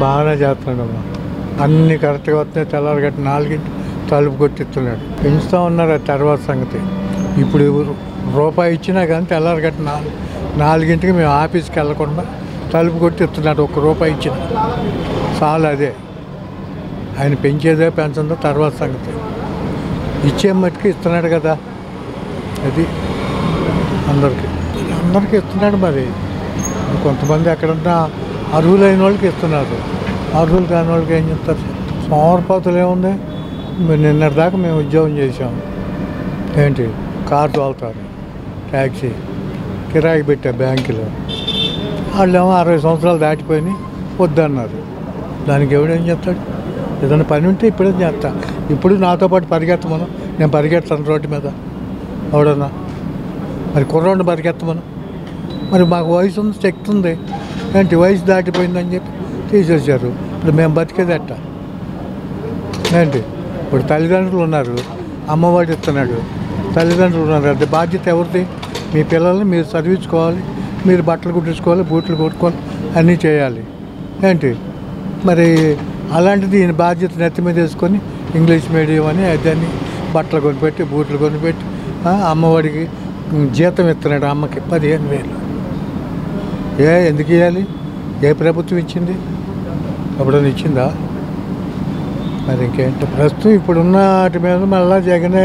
బాగానే చేస్తున్నాడు అమ్మా అన్ని కరెక్ట్గా వస్తున్నాయి తెల్లారి గట్టి నాలుగింటి తలుపు కొట్టిస్తున్నాడు పెంచుతూ ఉన్నారు అది తర్వాత సంగతి ఇప్పుడు రూపాయి ఇచ్చినా కానీ తెల్లారి గట్టి నాలుగు నాలుగింటికి మేము ఆఫీస్కి వెళ్ళకుండా తలుపు కొట్టిస్తున్నాడు ఒక్క రూపాయి ఇచ్చిన చాలు అదే ఆయన పెంచేదే పెంచదో తర్వాత సంగతి ఇచ్చే మట్టుకు ఇస్తున్నాడు కదా అది అందరికీ అందరికీ ఇస్తున్నాడు మరి కొంతమంది ఎక్కడన్నా అర్హులైన వాళ్ళకి ఇస్తున్నారు అర్హులు కాని వాళ్ళకి ఏం చెప్తారు సోమరపాతులు ఏముంది మరి నిన్నటి దాకా మేము ఉద్యోగం చేసాం ఏంటి కారు తోలుతారు ట్యాక్సీ కిరాయి పెట్టా బ్యాంకులో వాళ్ళేమో అరవై సంవత్సరాలు దాటిపోయి వద్దన్నారు దానికి ఎవడేం చెప్తాడు ఏదైనా పని ఉంటే ఇప్పుడే చేస్తా ఇప్పుడు నాతో పాటు పరిగెత్తమను నేను పరిగెడతాను రోడ్డు మీద ఎవడన్నా మరి కుర్రోడిని పరిగెత్తమను మరి మాకు వయసు ఉంది శక్తి ఉంది ఏంటి వయసు దాటిపోయిందని చెప్పి తీసేశారు ఇప్పుడు మేము బతికేది ఎట్ట ఏంటి ఇప్పుడు తల్లిదండ్రులు ఉన్నారు అమ్మవాడు ఇస్తున్నాడు తల్లిదండ్రులు ఉన్నారు అది బాధ్యత ఎవరిది మీ పిల్లల్ని మీరు చదివించుకోవాలి మీరు బట్టలు కుట్టించుకోవాలి బూట్లు కొట్టుకోవాలి అన్నీ చేయాలి ఏంటి మరి అలాంటిది ఈయన బాధ్యత నెత్తి మీద వేసుకొని ఇంగ్లీష్ మీడియం అని అదని బట్టలు కొనిపెట్టి బూట్లు కొనిపెట్టి ఆ, అమ్మఒడికి ఉమ్, జీతం ఇస్తున్నాడు అమ్మకి పదిహేను వేలు ఏ ఎందుకు ఇవ్వాలి ఏ ప్రభుత్వం ఇచ్చింది ఎప్పుడైనా ఇచ్చిందా మరి ఇంకేంటి ప్రస్తుతం ఇప్పుడున్న వాటి మీద మళ్ళా జగనే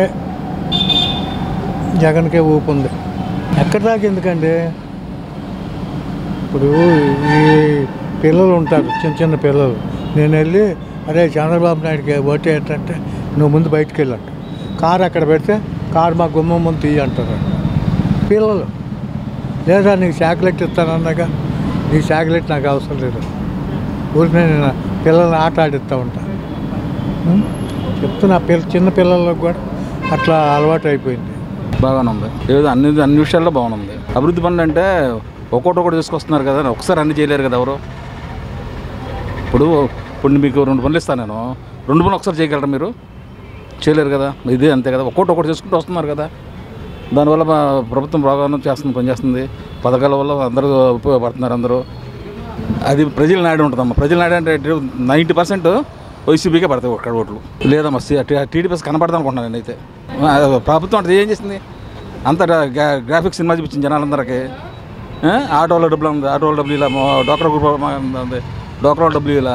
జగన్కే ఊపు ఉంది ఎక్కడి దాకా ఎందుకండి ఇప్పుడు ఈ పిల్లలు ఉంటారు చిన్న చిన్న పిల్లలు నేను వెళ్ళి అరే చంద్రబాబు నాయుడుకి ఓటు ఏంటంటే నువ్వు ముందు బయటికి వెళ్ళంట కారు అక్కడ పెడితే కారు మా గుమ్మం ముందు తీయ అంటారు పిల్లలు లేదా నీకు చాక్లెట్ ఇస్తానన్నాగా నీ చాక్లెట్ నాకు అవసరం లేదు ఊరికే నేను పిల్లల్ని ఆట ఆడిస్తూ ఉంటా ఉం? చెప్తున్నా పిల్ల చిన్న పిల్లలకు కూడా అట్లా అలవాటు అయిపోయింది బాగానే ఉంది ఏదో అన్ని అన్ని విషయాల్లో బాగుంది అభివృద్ధి పనులు అంటే ఒక్కొక్కటి ఒకటి తీసుకొస్తున్నారు కదా ఒకసారి అన్ని చేయలేరు కదా ఎవరు ఇప్పుడు ఇప్పుడు మీకు రెండు పనులు ఇస్తాను నేను రెండు పనులు ఒకసారి చేయగలరా మీరు చేయలేరు కదా ఇదే అంతే కదా ఒక్కొక్కటి ఒకటి చేసుకుంటూ వస్తున్నారు కదా దానివల్ల మా ప్రభుత్వం బాగానే చేస్తుంది పనిచేస్తుంది పథకాల వల్ల అందరూ ఉపయోగపడుతున్నారు అందరూ అది ప్రజల నాడు ఉంటుందమ్మా ప్రజల నాడు అంటే నైంటీ పర్సెంట్ వైసీపీకే పడతాయి ఒక్కడ ఓట్లు లేదమ్మా టీడీపీఎస్ కనపడదాం అనుకుంటున్నాను నేనైతే ఆ, ప్రభుత్వం అంటే ఏం చేసింది అంత గ్రాఫిక్స్ సినిమా చూపించింది జనాలందరికీ ఆ? ఆటోలో డబ్బులు ఉంది ఆటోలో డబ్బులు ఇలా మో- డోక్రా గ్రూప్ ఉంది డోక్రా డబ్బులు ఇలా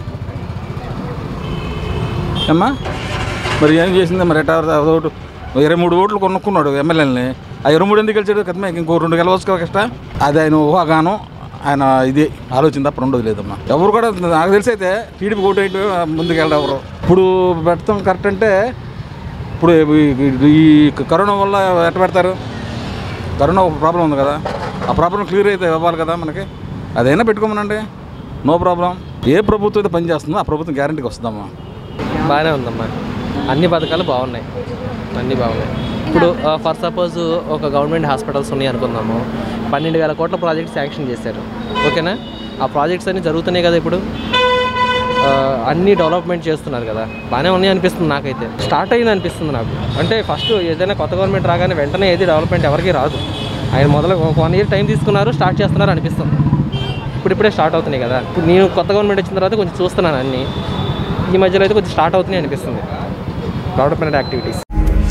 ఏమ్మా మరి ఏం చేసింది మరి ఎట్టా ఓటు ఇరవై మూడు ఓట్లు కొనుక్కున్నాడు ఎమ్మెల్యేలని ఆ ఇరవై మూడు ఎందుకు గెలిచాడు కదా ఇంకో రెండు గెలవచ్చు కదా కష్ట అది ఆయన ఊహాగానం ఆయన ఇది ఆలోచన తప్ప రెండోది లేదమ్మా ఎవరు కూడా నాకు తెలిసి అయితే టీడీపీ ఓటు అయితే ముందుకు వెళ్ళరు ఎవరు ఇప్పుడు పెడతాం కరెక్ట్ అంటే ఇప్పుడు ఈ- ఈ కరోనా వల్ల ఎట్ట పెడతారు కరోనా ఒక ప్రాబ్లం ఉంది కదా ఆ ప్రాబ్లం క్లియర్ అయితే ఇవ్వాలి కదా మనకి అదైనా పెట్టుకోమనండి నో ప్రాబ్లం ఏ ప్రభుత్వం అయితే పనిచేస్తుందో ఆ ప్రభుత్వం గ్యారంటీకి వస్తుందమ్మా బాగానే ఉందమ్మా అన్ని పథకాలు బాగున్నాయి అన్నీ బాగున్నాయి ఇప్పుడు ఫర్ సపోజ్ ఒక గవర్నమెంట్ హాస్పిటల్స్ ఉన్నాయి అనుకుందాము పన్నెండు వేల కోట్ల ప్రాజెక్ట్ శాంక్షన్ చేశారు ఓకేనా ఆ ప్రాజెక్ట్స్ అన్నీ జరుగుతున్నాయి కదా ఇప్పుడు ఆ, అన్నీ డెవలప్మెంట్ చేస్తున్నారు కదా బాగానే ఉన్నాయి అనిపిస్తుంది నాకైతే స్టార్ట్ అయింది అనిపిస్తుంది నాకు అంటే ఫస్ట్ ఏదైనా కొత్త గవర్నమెంట్ రాగానే వెంటనే ఏది డెవలప్మెంట్ ఎవరికి రాదు ఆయన మొదలు ఒక వన్ ఇయర్ టైం తీసుకున్నారు స్టార్ట్ చేస్తున్నారు అనిపిస్తుంది ఇప్పుడు ఇప్పుడే స్టార్ట్ అవుతున్నాయి కదా ఇప్పుడు నేను కొత్త గవర్నమెంట్ వచ్చిన తర్వాత కొంచెం చూస్తున్నాను అన్నీ ఈ మధ్యలో అయితే కొంచెం స్టార్ట్ అవుతున్నాయి అనిపిస్తుంది డెవలప్మెంట్ యాక్టివిటీస్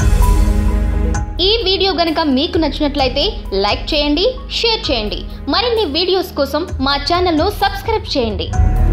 ఈ వీడియో గనక మీకు నచ్చినట్లయితే లైక్ చేయండి షేర్ చేయండి మరిన్ని వీడియోస్ కోసం మా ఛానల్ను సబ్స్క్రైబ్ చేయండి